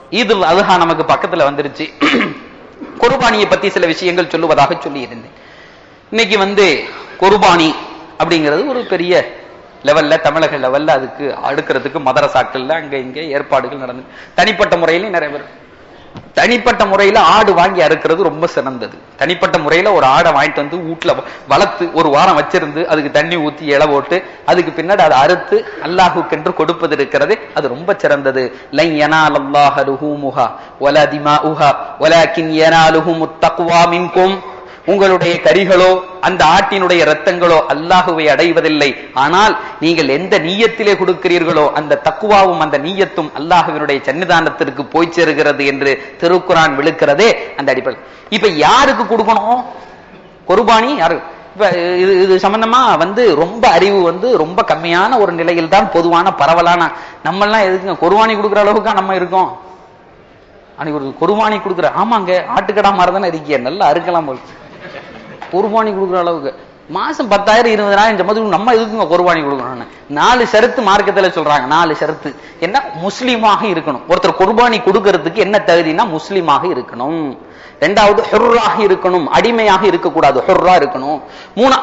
ஈதுல் அதுஹா நமக்கு பக்கத்துல வந்துருச்சு குர்பானியை பத்தி சில விஷயங்கள் சொல்லுவதாக சொல்லி இருந்தேன் இன்னைக்கு வந்து குர்பானி அப்படிங்கிறது ஒரு பெரிய லெவல்ல தமிழக லெவல்ல அதுக்கு அடுக்கிறதுக்கு மதரசாக்கள்ல அங்க இங்க ஏற்பாடுகள் நடந்து தனிப்பட்ட முறையில நிறைய பேர் தனிப்பட்ட முறையில ஆடு வாங்கி அறுக்கிறது ரொம்ப சிறந்தது தனிப்பட்ட முறையில ஒரு ஆடை வாங்கிட்டு வந்து வீட்டுல வளர்த்து ஒரு வாரம் வச்சிருந்து அதுக்கு தண்ணி ஊத்தி இலை போட்டு அதுக்கு பின்னாடி அதை அறுத்து அல்லாஹுக்கென்று கொடுப்பது இருக்கிறது அது ரொம்ப சிறந்தது லை யனால் அல்லாஹ லுஹூமுஹா வலா திமாஉஹா வலாக்கின் யனாலுஹும் தக்வா மின்கும் உங்களுடைய கரிகளோ அந்த ஆட்டினுடைய ரத்தங்களோ அல்லாஹுவை அடைவதில்லை ஆனால் நீங்கள் எந்த நீயத்திலே கொடுக்கிறீர்களோ அந்த தக்குவாவும் அந்த நீயத்தும் அல்லாஹுவினுடைய சன்னிதானத்திற்கு போய் சேருகிறது என்று திருக்குரான் விழுக்கிறதே அந்த அடிப்படை இப்ப யாருக்கு கொடுக்கணும் குர்பானி யாரு இப்ப இது இது சம்பந்தமா வந்து ரொம்ப அறிவு வந்து ரொம்ப கம்மியான ஒரு நிலையில் தான் பொதுவான பரவலான நம்ம எல்லாம் எதுக்குங்க குர்பானி கொடுக்குற அளவுக்கா நம்ம இருக்கோம் அன்னைக்கு ஒரு குர்பானி கொடுக்குற ஆமாங்க ஆட்டுக்கடா மாதிரி இருக்கிய நல்லா அறுக்கலாம் போல் குர்பானி கொடுக்குற அளவுக்கு மாசம் பத்தாயிரம் இருபதாயிரம் சம்பளத்துக்கு நம்ம எதுக்குங்க குர்பானி கொடுக்கணும்னு நாலு ஷரத்து மார்க்கத்துல சொல்றாங்க நாலு ஷரத்து என்ன முஸ்லீமாக இருக்கணும் ஒருத்தர் குர்பானி கொடுக்கறதுக்கு என்ன தகுதினா முஸ்லீமாக இருக்கணும் ரெண்டாவது ஹுர்ராக இருக்கணும் அடிமையாக இருக்கக்கூடாது ஹுர்ரா இருக்கணும் மூணா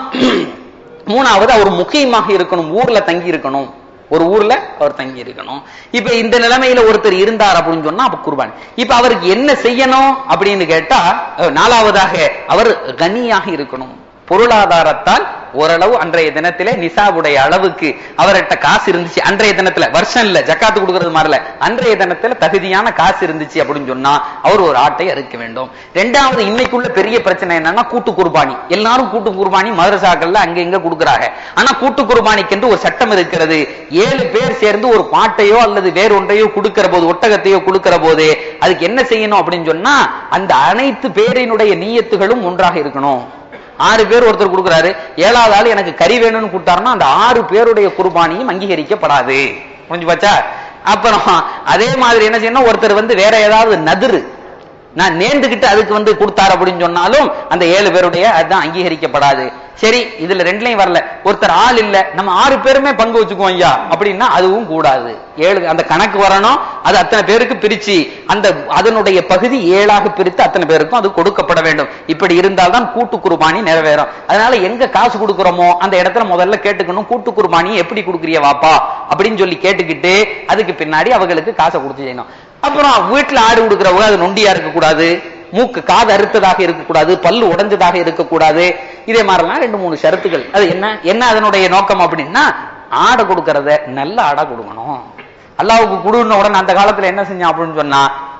மூணாவது அவர் முக்கியமாக இருக்கணும் ஊர்ல தங்கி இருக்கணும் ஒரு ஊர்ல அவர் தங்கி இருக்கணும் இப்ப இந்த நிலைமையில ஒருத்தர் இருந்தார் அப்படின்னு சொன்னா அப்ப குர்பானி இப்ப அவருக்கு என்ன செய்யணும் அப்படின்னு கேட்டா அஹ், நாலாவதாக அவர் கனியாக இருக்கணும் பொருளாதாரத்தால் ஓரளவு அன்றைய தினத்திலே நிசாவுடைய அளவுக்கு அவர்கிட்ட காசு இருந்துச்சு அன்றைய தினத்துல வருஷம் இல்ல ஜக்காத்து கொடுக்கறது மாதிரில அன்றைய தினத்துல தகுதியான காசு இருந்துச்சு அப்படின்னு சொன்னா அவர் ஒரு ஆட்டை அறுக்க வேண்டும் ரெண்டாவது இன்னைக்குள்ள பெரிய பிரச்சனை என்னன்னா கூட்டு குர்பானி எல்லாரும் கூட்டு குர்பானி மதரசாக்கள்ல அங்க இங்க கொடுக்குறாங்க ஆனா கூட்டு குர்பானிக்கென்று ஒரு சட்டம் இருக்கிறது ஏழு பேர் சேர்ந்து ஒரு பாட்டையோ அல்லது வேற ஒன்றையோ கொடுக்கிற போது ஒட்டகத்தையோ கொடுக்கிற போது அதுக்கு என்ன செய்யணும் அப்படின்னு சொன்னா அந்த அனைத்து பேரினுடைய நீயத்துகளும் ஒன்றாக இருக்கணும் ஆறு பேர் ஒருத்தர் கொடுக்குறாரு ஏழாவது ஆள் எனக்கு கறி வேணும்னு கொடுத்தாருன்னா அந்த ஆறு பேருடைய குர்பானியும் அங்கீகரிக்கப்படாது புரிஞ்சு போச்சா அப்புறம் அதே மாதிரி என்ன செய்யணும் ஒருத்தர் வந்து வேற ஏதாவது நதிரு நான் நேர்ந்துகிட்டு அதுக்கு வந்து கொடுத்தாரு அப்படின்னு சொன்னாலும் அந்த ஏழு பேருடைய அதுதான் அங்கீகரிக்கப்படாது சரி இதுல ரெண்டுலயும் வரல ஒருத்தர் ஆள் இல்ல நம்ம ஆறு பேருமே பங்கு வச்சுக்குவோம் ஐயா அப்படின்னா அதுவும் கூடாது ஏழு அந்த கணக்கு வரணும் அது அத்தனை பேருக்கு பிரிச்சு அந்த அதனுடைய பகுதி ஏழாக பிரித்து அத்தனை பேருக்கும் அது கொடுக்கப்பட வேண்டும் இப்படி இருந்தால்தான் கூட்டு குர்பானி நிறைவேறும் அதனால எங்க காசு கொடுக்கிறோமோ அந்த இடத்துல முதல்ல கேட்டுக்கணும் கூட்டு குர்பானி எப்படி கொடுக்குறிய வாப்பா அப்படின்னு சொல்லி கேட்டுக்கிட்டு அதுக்கு பின்னாடி அவங்களுக்கு காசை கொடுத்து செய்யணும் அப்புறம் வீட்டுல ஆடு கொடுக்கிறவங்க அது நொண்டியா இருக்கக்கூடாது மூக்கு காது அறுத்ததாக இருக்கக்கூடாது பல்லு உடைஞ்சதாக இருக்கக்கூடாது இதே மாதிரிலாம் ரெண்டு மூணு ஷரத்துகள் அது என்ன என்ன அதனுடைய நோக்கம் அப்படின்னா ஆடை கொடுக்கறத நல்ல ஆடை கொடுக்கணும் அல்லாவுக்கு குடுன உடனே அந்த காலத்துல என்ன செஞ்சான் அப்படின்னு சொன்னா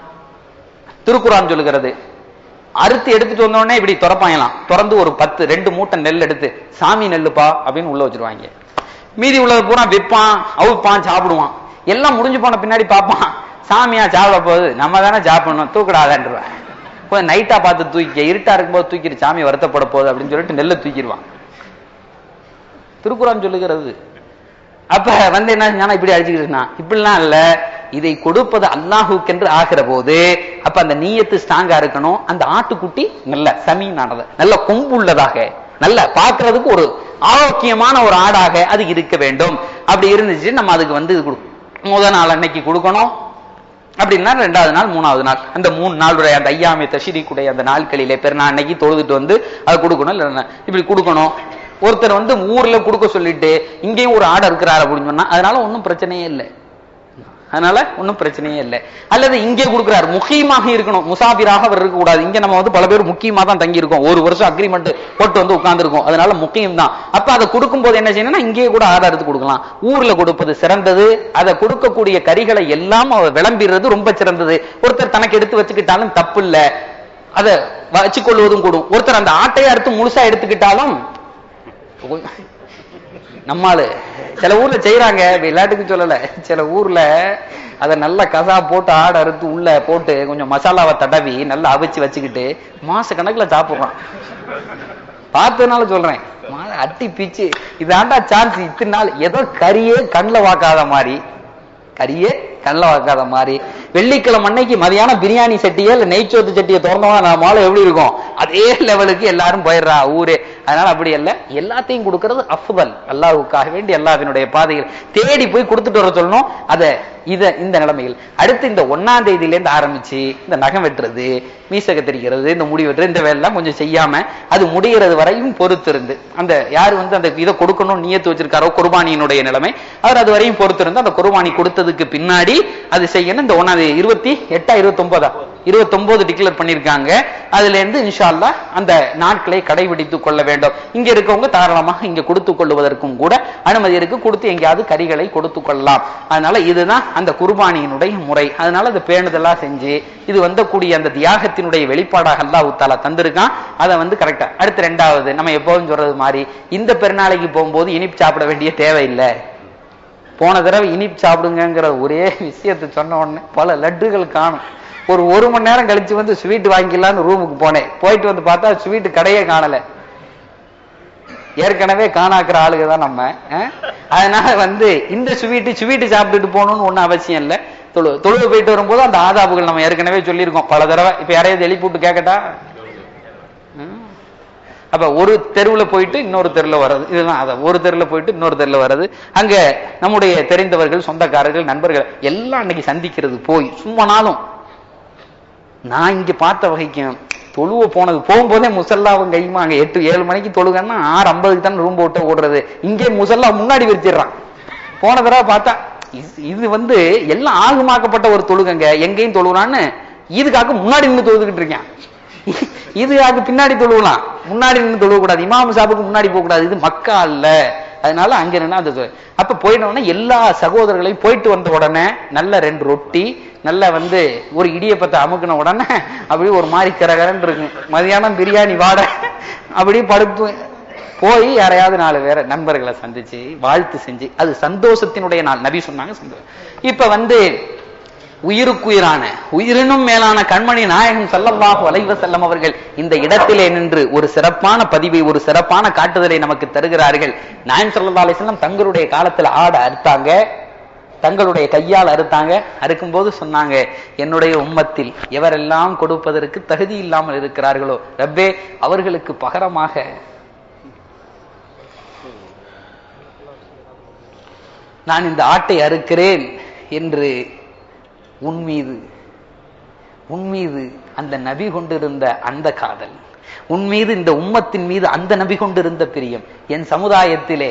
திருக்குறான் சொல்லுகிறது அறுத்து எடுத்துட்டு வந்த உடனே இப்படி திறப்பாங்களாம் திறந்து ஒரு பத்து ரெண்டு மூட்டை நெல் எடுத்து சாமி நெல்லுப்பா அப்படின்னு உள்ள வச்சிருவாங்க மீதி உள்ளது பூரா விற்பான் அவுப்பான் சாப்பிடுவான் எல்லாம் முடிஞ்சு போன பின்னாடி பார்ப்பான் சாமியா சாப்பிட போகுது நம்ம தானே சாப்பிடணும் தூக்கிடாதன்றவன் கொஞ்சம் நைட்டா பார்த்து தூக்கிக்க இருட்டா இருக்கும்போது தூக்கிட்டு சாமி வருத்தப்பட போகுது அப்படின்னு சொல்லிட்டு நெல்லை தூக்கிடுவான் திருக்குறான் சொல்லுகிறது அப்ப வந்து என்ன செஞ்சானா இப்படி அடிச்சுக்கிட்டு இப்படிலாம் இல்ல இதை கொடுப்பது அல்லாஹுக்கென்று ஆகிற போது அப்ப அந்த நீயத்து ஸ்ட்ராங்கா இருக்கணும் அந்த ஆட்டுக்குட்டி நல்ல சமீனானது நல்ல கொம்பு உள்ளதாக நல்ல பாக்குறதுக்கு ஒரு ஆரோக்கியமான ஒரு ஆடாக அது இருக்க வேண்டும் அப்படி இருந்துச்சு நம்ம அதுக்கு வந்து இது கொடுக்கணும் முதல் நாள் அன்னைக்கு கொடுக்கணும் அப்படின்னா ரெண்டாவது நாள் மூணாவது நாள் அந்த மூணு நாளுடைய அந்த ஐயாமை தஷிரிக்குடைய அந்த நாட்களிலே பெருநாள் அன்னைக்கு தொழுதுட்டு வந்து அதை கொடுக்கணும் இல்ல இப்படி கொடுக்கணும் ஒருத்தர் வந்து ஊர்ல கொடுக்க சொல்லிட்டு இங்கேயும் ஒரு ஆடை இருக்கிறார் அப்படின்னு சொன்னா அதனால ஒன்றும் பிரச்சனையே இல்லை அதனால ஒன்றும் பிரச்சனையே இல்லை அல்லது இங்கே கொடுக்கிறார் முக்கியமாக இருக்கணும் முசாபிராக அவர் இருக்கக்கூடாது இங்க நம்ம வந்து பல பேர் முக்கியமா தான் தங்கி இருக்கோம் ஒரு வருஷம் அக்ரிமெண்ட் போட்டு வந்து உட்கார்ந்துருக்கோம் அதனால முக்கியம் தான் அப்ப அதை கொடுக்கும் போது என்ன செய்யணும்னா இங்கேயே கூட ஆர்டர் எடுத்து கொடுக்கலாம் ஊர்ல கொடுப்பது சிறந்தது அதை கொடுக்கக்கூடிய கறிகளை எல்லாம் அவர் விளம்பிடுறது ரொம்ப சிறந்தது ஒருத்தர் தனக்கு எடுத்து வச்சுக்கிட்டாலும் தப்பு இல்ல அதை வச்சுக்கொள்வதும் கூடும் ஒருத்தர் அந்த ஆட்டையை அறுத்து முழுசா எடுத்துக்கிட்டாலும் நம்மாளு சில ஊர்ல செய்யறாங்க விளையாட்டுக்கு சொல்லல சில ஊர்ல அத நல்ல கசா போட்டு ஆடு அறுத்து உள்ள போட்டு கொஞ்சம் மசாலாவை தடவி நல்லா அவிச்சு வச்சுக்கிட்டு மாச கணக்குல சாப்பிடுறான் பார்த்ததுனால சொல்றேன் மா- அட்டி பிச்சு இதாண்டா சான்ஸ் இத்தனை நாள் ஏதோ கறியே கண்ணில் வாக்காத மாதிரி கறியே கண்ணில் வாக்காத மாதிரி வெள்ளிக்கிழமை அன்னைக்கு மதியானம் பிரியாணி சட்டியே இல்ல நெய்ச்சோத்து சட்டியை திறந்தோம்னா நம்ம மாலை எப்படி இருக்கும் அதே லெவலுக்கு எல்லாரும் போயிடுறா ஊரே அதனால அப்படி அல்ல எல்லாத்தையும் கொடுக்கிறது அஃபுதல் அல்லாஹ்வுக்காக வேண்டி அல்லாஹ்வினுடைய பாதையில் தேடி போய் கொடுத்துட்டு வர சொல்லணும் அதை இத இந்த நிலைமைகள் அடுத்து இந்த ஒன்னாம் தேதியில இருந்து ஆரம்பிச்சு இந்த நகம் வெட்டுறது மீசக தெரிகிறது இந்த முடி வெட்டுறது இந்த வேலை எல்லாம் கொஞ்சம் செய்யாம அது முடிகிறது வரையும் பொறுத்திருந்து அந்த யார் வந்து அந்த இதை கொடுக்கணும் நியத்து வச்சிருக்காரோ குர்பானியினுடைய நிலைமை அவர் அது வரையும் பொறுத்திருந்து அந்த குர்பானி கொடுத்ததுக்கு பின்னாடி அது செய்யணும் இந்த ஒன்னாம் தேதி இருபத்தி எட்டா இருபத்தி ஒன்பதா இருபத்தி ஒன்பது டிக்ளேர் பண்ணிருக்காங்க அதுல இருந்து இன்ஷா அல்லாஹ் அந்த நாட்களை கடைபிடித்துக் கொள்ள வேண்டும் இங்க இருக்கவங்க தாராளமாக இங்க கொடுத்து கொள்வதற்கும் கூட அனுமதி இருக்கு கொடுத்து எங்கேயாவது கறிகளை கொடுத்து கொள்ளலாம் அதனால இதுதான் அந்த குர்பானியினுடைய முறை அதனால அது பேணுதலா செஞ்சு இது வந்தக்கூடிய அந்த தியாகத்தினுடைய வெளிப்பாடாக அல்லாஹ் தாலா தந்திருக்கான் அதை வந்து கரெக்டா அடுத்து ரெண்டாவது நம்ம எப்போதும் சொல்றது மாதிரி இந்த பெருநாளைக்கு போகும்போது இனிப்பு சாப்பிட வேண்டிய தேவையில்லை போன தடவை இனிப்பு சாப்பிடுங்கிற ஒரே விஷயத்தை சொன்ன உடனே பல லட்டுகள் காணும் ஒரு ஒரு மணி நேரம் கழிச்சு வந்து ஸ்வீட் வாங்கிக்கலாம்னு ரூமுக்கு போனேன் போயிட்டு வந்து பார்த்தா ஸ்வீட் கடையே காணல ஏற்கனவே காணாக்குற ஆளுங்க தான் நம்ம அஹ்? அதனால வந்து இந்த ஸ்வீட்டு ஸ்வீட்டு சாப்பிட்டுட்டு போகணும்னு ஒண்ணும் அவசியம் இல்லை தொழு தொழுவு போயிட்டு வரும்போது அந்த ஆதாபுகள் நம்ம ஏற்கனவே சொல்லியிருக்கோம் பல தடவை இப்ப யாரையாவது எழுப்பிவிட்டு கேட்கட்டா ம். அப்ப ஒரு தெருவுல போயிட்டு இன்னொரு தெருல வர்றது இதுதான் அதான் ஒரு தெருல போயிட்டு இன்னொரு தெருல வர்றது அங்க நம்முடைய தெரிந்தவர்கள் சொந்தக்காரர்கள் நண்பர்கள் எல்லாம் அன்னைக்கு சந்திக்கிறது போய் சும்மானாலும் நான் இங்க பார்த்த வகைக்கும் தொழுவ போனது போகும்போதே முசல்லாவும் கையுமா அங்க எட்டு ஏழு மணிக்கு தொழுகன்னா ஆறு ஐம்பதுக்கு தான் ரூம் போட்டு ஓடுறது இங்கே முசல்லா முன்னாடி விரிச்சிடுறான் போன தடவை பார்த்தா இது- இது வந்து எல்லாம் ஆகுமாக்கப்பட்ட ஒரு தொழுகங்க எங்கேயும் தொழுகிறான்னு இதுக்காக முன்னாடி நின்று தொழுதுகிட்டு இருக்கேன் இதுக்காக பின்னாடி தொழுவலாம் முன்னாடி நின்று தொழுவக்கூடாது இமாம் சாப்புக்கு முன்னாடி போக கூடாது இது மக்கா அல்ல அதனால அங்க நின்னா அது தொழு. அப்ப போயிட்ட உடனே எல்லா சகோதரர்களையும் போயிட்டு வந்த உடனே நல்ல ரெண்டு ரொட்டி நல்ல வந்து ஒரு இடியப்பத்தை அமுக்குன உடனே அப்படியே ஒரு மாதிரி கரகரன்னு இருக்கும் மதியானம் பிரியாணி வாட அப்படியே படுத்து போய் யாரையாவது நாலு பேரை நண்பர்களை சந்திச்சு வாழ்த்து செஞ்சு அது சந்தோஷத்தினுடைய நாள் நபி சொன்னாங்க சந்தோஷம் இப்ப வந்து உயிருக்குயிரான உயிரினும் மேலான கண்மணி நாயகம் ஸல்லல்லாஹு அலைஹி வஸல்லம் அவர்கள் இந்த இடத்திலே நின்று ஒரு சிறப்பான பதிவை ஒரு சிறப்பான காட்டுதலை நமக்கு தருகிறார்கள் நாயம் ஸல்லல்லாஹு அலைஹி வஸல்லம் தங்களுடைய காலத்துல ஆடை அறுத்தாங்க தங்களுடைய கையால் அறுத்தாங்க அறுக்கும்போது சொன்னாங்க என்னுடைய உம்மத்தில் எவரெல்லாம் கொடுப்பதற்கு தகுதி இல்லாமல் இருக்கிறார்களோ ரப்பே அவர்களுக்கு பகரமாக நான் இந்த ஆட்டை அறுக்கிறேன் என்று உன் மீது உன் மீது அந்த நபி கொண்டிருந்த அந்த காதல் உன் மீது இந்த உம்மத்தின் மீது அந்த நபி கொண்டிருந்த பிரியம் என் சமுதாயத்திலே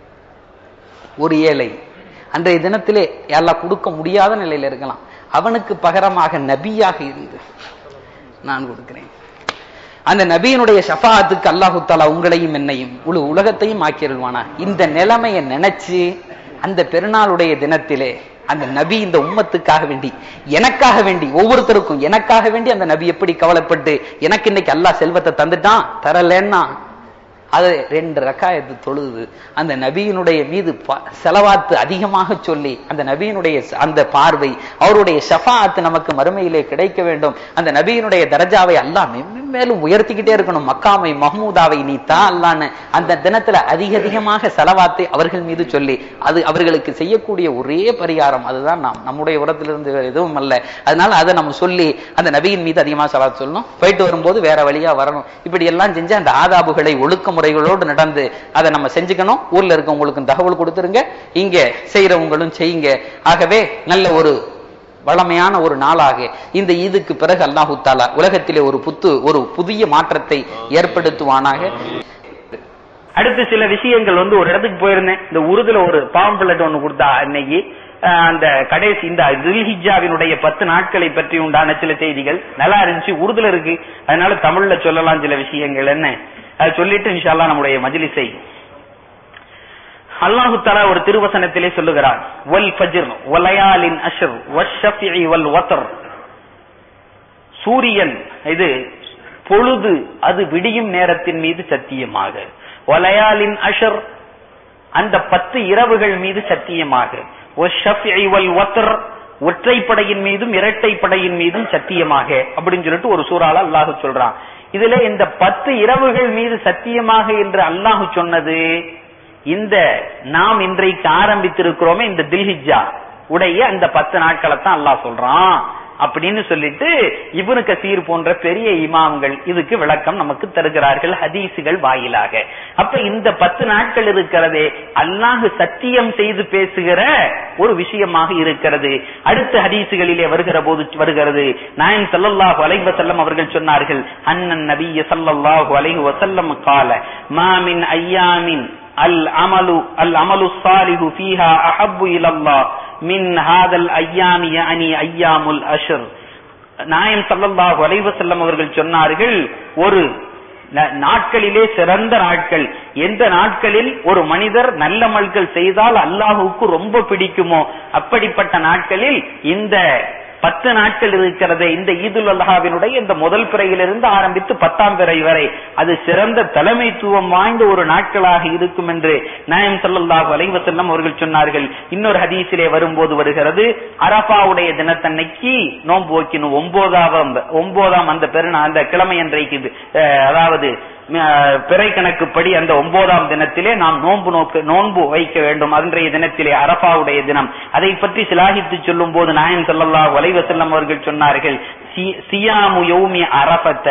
ஒரு ஏழை அன்றைய தினத்திலே எல்லாம் கொடுக்க முடியாத நிலையில இருக்கலாம் அவனுக்கு பகரமாக நபியாக இருந்து நான் கொடுக்கிறேன் அந்த நபியினுடைய ஷஃபாத்துக்கு அல்லாஹு தாலா உங்களையும் என்னையும் முழு உலகத்தையும் ஆக்கிருவானா இந்த நிலைமையை நினைச்சு அந்த பெருநாளுடைய தினத்திலே அந்த நபி இந்த உம்மத்துக்காக வேண்டி எனக்காக வேண்டி ஒவ்வொருத்தருக்கும் எனக்காக வேண்டி அந்த நபி எப்படி கவலைப்பட்டு எனக்கு இன்னைக்கு அல்லாஹ் செல்வத்தை தந்துட்டான் தரலன்னா அது ரெண்டு ரக்காயத்து தொழுது அந்த நபியினுடைய மீது ப- செலவாத்து அதிகமாக சொல்லி அந்த நபியினுடைய ச- அந்த பார்வை அவருடைய ஷஃபாத் நமக்கு மறுமையிலே கிடைக்க வேண்டும் அந்த நபியினுடைய தரஜாவை அல்லாஹ் மென்மேலும் மேலும் உயர்த்திக்கிட்டே இருக்கணும் மக்காமை மஹ்மூதாவை நீ தான் அல்லான்னு அந்த தினத்துல அதிக அதிகமாக செலவாத்தை அவர்கள் மீது சொல்லி அது அவர்களுக்கு செய்யக்கூடிய ஒரே பரிகாரம் அதுதான் நாம் நம்முடைய உரத்திலிருந்து வேற எதுவும் அல்ல அதனால அதை நம்ம சொல்லி அந்த நபியின் மீது அதிகமாக செலவாத்து சொல்லணும் போயிட்டு வரும்போது வேற வழியா வரணும் இப்படி எல்லாம் செஞ்சு அந்த ஆதாபுகளை ஒழுக்க முறைகளோடு நடந்து அதை நம்ம செஞ்சுக்கணும் ஊர்ல இருக்கவங்களுக்கு தகவல் கொடுத்துருங்க இங்க செய்யறவங்களும் செய்யுங்க ஆகவே நல்ல ஒரு வளமையான ஒரு நாளாக இந்த ஈதுக்கு பிறகு அல்லாஹு தாலா உலகத்திலே ஒரு புத்து ஒரு புதிய மாற்றத்தை ஏற்படுத்துவானாக அடுத்து சில விஷயங்கள் வந்து ஒரு இடத்துக்கு போயிருந்தேன் இந்த உருதுல ஒரு பாம் பிளட் ஒண்ணு கொடுத்தா இன்னைக்கு அஹ், அந்த கடைசி இந்த துல்ஹிஜாவினுடைய பத்து நாட்களை பற்றி உண்டான சில செய்திகள் நல்லா இருந்துச்சு உருதுல இருக்கு அதனால தமிழ்ல சொல்லலாம் சில விஷயங்கள் என்ன அதை சொல்லிட்டு இன்ஷால்லா நம்முடைய மஜ்லிஸை அல்லாஹு தஆலா ஒரு திருவசனத்திலே சொல்லுகிறார் வல் ஃபஜ்ர் வலயாலின் அஷ்ர் வஷ்ஷஃபிஇ வல் வத்ர் சூரியன் இது பொழுது அது விடியும் நேரத்தின் மீது சத்தியமாக வலயாலின் அஷர் அந்த பத்து இரவுகள் மீது சத்தியமாக வஷ்ஷஃபிஇ வல் வத்ர் ஒற்றைப்படையின் மீதும் இரட்டைப்படையின் மீதும் சத்தியமாக அப்படின்னு சொல்லிட்டு ஒரு சூறால அல்லாஹ் சொல்றான் இதுல இந்த பத்து இரவுகள் மீது சத்தியமாக என்று அல்லாஹ் சொன்னது இந்த நாம் இன்றைக்கு ஆரம்பித்திருக்கிறோமே இந்த தில்ஹிஜா உடைய அந்த பத்து நாட்களை தான் அல்லாஹ் சொல்றான் அப்படின்னு சொல்லிட்டு இப்னு கசீர் போன்ற பெரிய இமாம்கள் இதுக்கு விளக்கம் நமக்கு தருகிறார்கள் ஹதீசுகள் வாயிலாக அப்ப இந்த பத்து நாட்கள் இருக்கிறதே அல்லாஹ் சத்தியம் செய்து பேசுகிற ஒரு விஷயமாக இருக்கிறது அடுத்த ஹதீசுகளிலே வருகிற போது வருகிறது நாயன் ஸல்லல்லாஹு அலைஹி வஸல்லம் அவர்கள் சொன்னார்கள் அண்ணன் நபிய ஸல்லல்லாஹு அலைஹி வஸல்லம் கால மா மின் ஐயாமின் அல் அமலு அல் அமலு சாலிஹு ஃபீஹா அஹப்பு இலல்லாஹ் மின் ஹாதல் ஐயாமி யஅனி ஐயாமுல் அஷ்ர் நாயம் ஸல்லல்லாஹு அலைஹி வஸல்லம் அவர்கள் சொன்னார்கள் ஒரு ந- நாட்களிலே சிறந்த நாட்கள் எந்த நாட்களில் ஒரு மனிதர் நல்ல மல்கள் செய்தால் அல்லாஹுக்கு ரொம்ப பிடிக்குமோ அப்படிப்பட்ட நாட்களில் இந்த பத்து நாட்கள் இருக்கிறதே இந்த ஈதுல் அல்லாஹாவினுடைய இந்த முதல் பிறையிலிருந்து ஆரம்பித்து பத்தாம் பிறை வரை அது சிறந்த தலைமைத்துவம் வாய்ந்த ஒரு நாட்களாக இருக்கும் என்று நாயம் ஸல்லல்லாஹு அலைஹி வஸல்லம் அவர்கள் சொன்னார்கள் இன்னொரு ஹதீஸிலே வரும்போது வருகிறது அரபாவுடைய தினத்தன்னைக்கு நோன்பு வைக்கணும் ஒன்பதாம் ஒன்பதாம் அந்த பெருநா அந்த கிழமை அன்றைக்கு இது, அஹ், அதாவது அஹ், பிறை கணக்குப்படி அந்த ஒன்பதாம் தினத்திலே நாம் நோன்பு நோக்க நோன்பு வைக்க வேண்டும் அன்றைய தினத்திலே அரபாவுடைய தினம் அதை பற்றி சிலாகித்து சொல்லும் போது நாயன் ஸல்லல்லாஹு அலைஹி வஸல்லம் அவர்கள் சொன்னார்கள் "சி- சியாமு யௌமி அரஃபத்த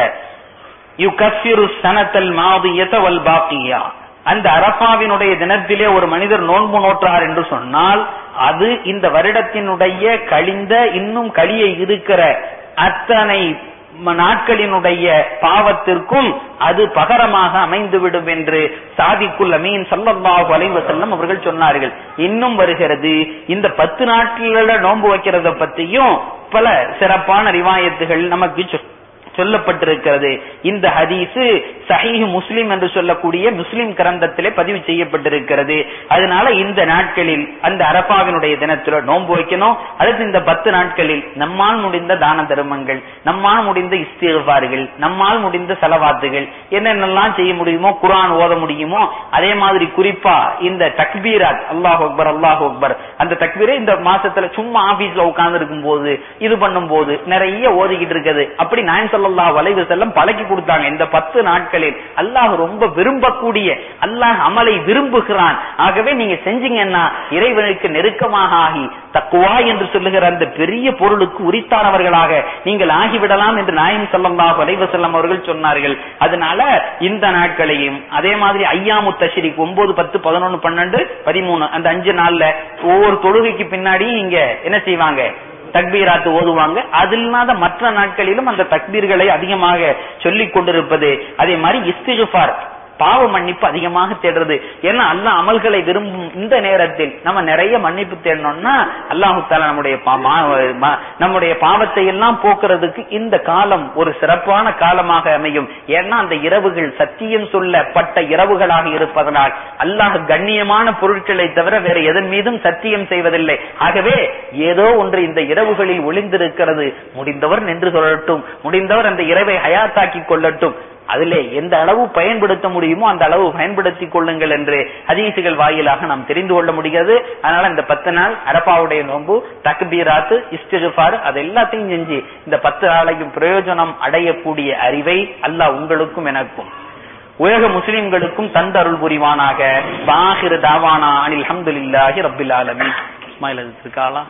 யுகஃபிரு சனத்தல் மாதியத வல் பாக்கியா அந்த அரபாவினுடைய தினத்திலே ஒரு மனிதர் நோன்பு நோற்றார் என்று சொன்னால் அது இந்த வருடத்தினுடைய கழிந்த இன்னும் கழிய இருக்கிற அத்தனை ம- நாட்களினுடைய பாவத்திற்கும் அது பகரமாக அமைந்துவிடும் என்று சாதிக்குல் அமீன் சல்லல்லாஹு அலைஹி வஸல்லம் அவர்கள் சொன்னார்கள் இன்னும் வருகிறது இந்த பத்து நாட்கள நோன்பு வைக்கிறத பத்தியும் பல சிறப்பான ரிவாயத்துகள் நமக்கு சொ- சொல்லப்பட்டிருக்கிறது இந்த ஹதீஸ் சஹீஹ் முஸ்லிம் என்று சொல்லக்கூடிய முஸ்லிம் கிரந்தத்திலே பதிவு செய்யப்பட்டிருக்கிறது அதனால இந்த நாட்களில் அந்த அரபாவினுடைய தினத்துல நோன்பு வைக்கணும் அடுத்து இந்த பத்து நாட்களில் நம்மால் முடிந்த தான தர்மங்கள் நம்மால் முடிந்த இஸ்திகார்கள் நம்மால் முடிந்த செலவாத்துகள் என்னென்னலாம் செய்ய முடியுமோ குர்ஆன் ஓத முடியுமோ அதே மாதிரி குறிப்பா இந்த தக்பீராத் அல்லாஹ் அக்பர் அல்லாஹ் அக்பர் அந்த தக்பீரை இந்த மாசத்துல சும்மா ஆபீஸ்ல உட்கார்ந்து இருக்கும் போது இது பண்ணும் போது நிறைய ஓதிக்கிட்டு இருக்குது அப்படி நாயன் ஸல்லல்லாஹு அலைஹி வஸல்லம் பழக்கி கொடுத்தாங்க இந்த பத்து நாட்களில் அல்லாஹ் ரொம்ப விரும்பக்கூடிய அல்லாஹ் அமலை விரும்புகிறான் ஆகவே நீங்க செஞ்சீங்கன்னா இறைவனுக்கு நெருக்கமாக ஆகி தக்குவா என்று சொல்லுகிற அந்த பெரிய பொருளுக்கு உரித்தானவர்களாக நீங்கள் ஆகிவிடலாம் என்று நாயம் ஸல்லல்லாஹு அலைஹி வஸல்லம் அவர்கள் சொன்னார்கள் அதனால இந்த நாட்களையும் அதே மாதிரி ஐயாமு தஷ்ரீக் ஒன்பது பத்து பதினொன்னு பன்னெண்டு பதிமூணு அந்த அஞ்சு நாள்ல ஒவ்வொரு தொழுகைக்கு பின்னாடியும் இங்க என்ன செய்வாங்க தக்பீராத்து ஓதுவாங்க அது இல்லாத மற்ற நாட்களிலும் அந்த தக்பீர்களை அதிகமாக சொல்லிக் கொண்டிருப்பது அதே மாதிரி இஸ்திகுஃபார் பாவ மன்னிப்பு அதிகமாக தேடுறது ஏன்னா அல்லாஹ் அமல்களை விரும்பும் இந்த நேரத்தில் நம்ம நிறைய மன்னிப்பு தேடணும்னா அல்லாஹு தாலா நம்முடைய பா- மா- மா- நம்முடைய பாவத்தை எல்லாம் போக்குறதுக்கு இந்த காலம் ஒரு சிறப்பான காலமாக அமையும் ஏன்னா அந்த இரவுகள் சத்தியம் சொல்லப்பட்ட இரவுகளாக இருப்பதனால் அல்லாஹ் கண்ணியமான பொருட்களை தவிர வேற எதன் மீதும் சத்தியம் செய்வதில்லை ஆகவே ஏதோ ஒன்று இந்த இரவுகளில் ஒளிந்திருக்கிறது முடிந்தவர் நின்று சொல்லட்டும் முடிந்தவர் அந்த இரவை ஹயாத்தாக்கி கொள்ளட்டும் அதிலே எந்த அளவு பயன்படுத்த முடியுமோ அந்த அளவு பயன்படுத்திக் கொள்ளுங்கள் என்று ஹதீசுகள் வாயிலாக நாம் தெரிந்து கொள்ள முடிகிறது அதனால இந்த பத்து நாள் அரபாவுடைய நோன்பு தக்பீராத்து இஸ்திகுஃபார் அது எல்லாத்தையும் செஞ்சு இந்த பத்து நாளைக்கும் பிரயோஜனம் அடையக்கூடிய அறிவை அல்லாஹ் உங்களுக்கும் எனக்கும் உலக முஸ்லிம்களுக்கும் தந்தருள் புரிவானாக பாஹிர் தாவானா அனில் அல்ஹம்துலில்லாஹி ரப்பில் ஆலமீன் இஸ்மாயில் அது இருக்காளா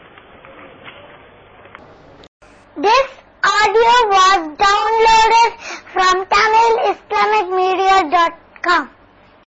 This audio was downloaded from TamilIslamicMedia.com.